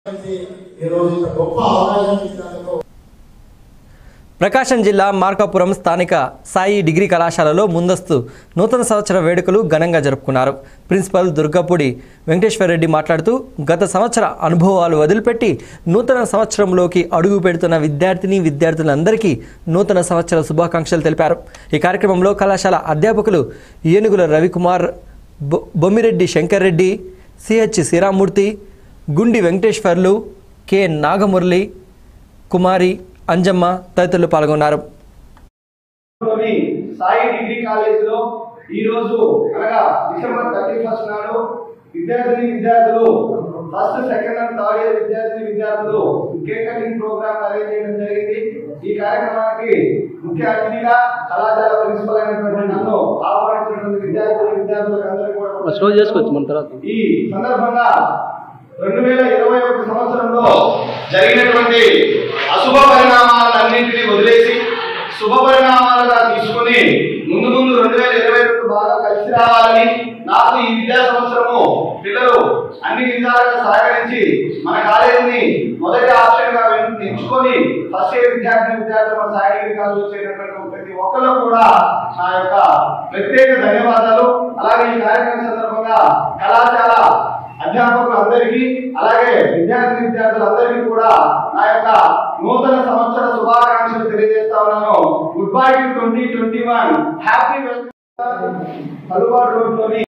ఈ రోజు ఇంత గొప్ప అవకాశం ఇచ్చినందుకు ప్రకాశం జిల్లా మార్కాపురం స్థానిక సాయి డిగ్రీ కళాశాలలో ముందస్తు నూతన సంవత్సర వేడుకలు ఘనంగా జరుపుకున్నారు ప్రిన్సిపల్ దుర్గపూడి వెంకటేశ్వరరెడ్డి మాట్లాడుతూ గత సంవత్సర అనుభవాలు వదిలిపెట్టి నూతన సంవత్సరంలోకి అడుగు పెడుతున్న విద్యార్థిని విద్యార్థులందరికీ నూతన సంవత్సర శుభాకాంక్షలు తెలిపారు ఈ కార్యక్రమంలో కళాశాల అధ్యాపకులు ఏనుగుల రవికుమార్ బొ- బొమ్మిరెడ్డి శంకర్ రెడ్డి సిహెచ్ శ్రీరామూర్తి గుండి వెంకటేశ్వర్లు కె నాగమురళి కుమారి అంజమ్మ తదితరులు పాల్గొన్నారు లోని సాయి డిగ్రీ కాలేజ్ లో ఈ రోజు అనగా డిసెంబర్ థర్టీ ఫస్ట్ నాడు విద్యార్థిని విద్యార్థులు first second and third year విద్యార్థిని విద్యార్థులు కేక్ కటింగ్ ప్రోగ్రామ్ అరేంజ్ చేయడం జరిగింది ఈ కార్యక్రమానికి ముఖ్య అతిథిగా కళాశాల ప్రిన్సిపల్ అయినటువంటి నన్ను ఆహ్వానించినటువంటి విద్యార్థులు విద్యార్థులకు అందరికీ కూడా స్లో చేసుకోవచ్చు మన తర్వాత ఈ సందర్భంగా రెండు వేల ఇరవై ఒకటి సంవత్సరంలో జరిగినటువంటి అశుభ పరిణామాలన్నింటినీ వదిలేసి శుభ పరిణామాలుగా తీసుకొని ముందు ముందు రెండు వేల ఇరవై రెండు బాగా కలిసి రావాలని నాకు ఈ విద్యా సంవత్సరము పిల్లలు అన్ని విధాలుగా సహకరించి మన కాలేజీని మొదటి ఆప్షన్ గా ఎన్- ఎంచుకొని ఫస్ట్ ఇయర్ విద్యార్థి విద్యార్థులు మన సాయి డిగ్రీ కాలేజ్ వచ్చేటటువంటి ప్రతి ఒక్కరు కూడా నా యొక్క ప్రత్యేక ధన్యవాదాలు అలాగే ఈ కార్యక్రమం సందర్భంగా కళాశాల అధ్యాపకులు అందరికీ అలాగే విద్యార్థి విద్యార్థులందరికీ కూడా నా యొక్క నూతన సంవత్సర శుభాకాంక్షలు తెలియజేస్తా ఉన్నాను goodbye to twenty twenty one happy welcome Kaluvad road లోని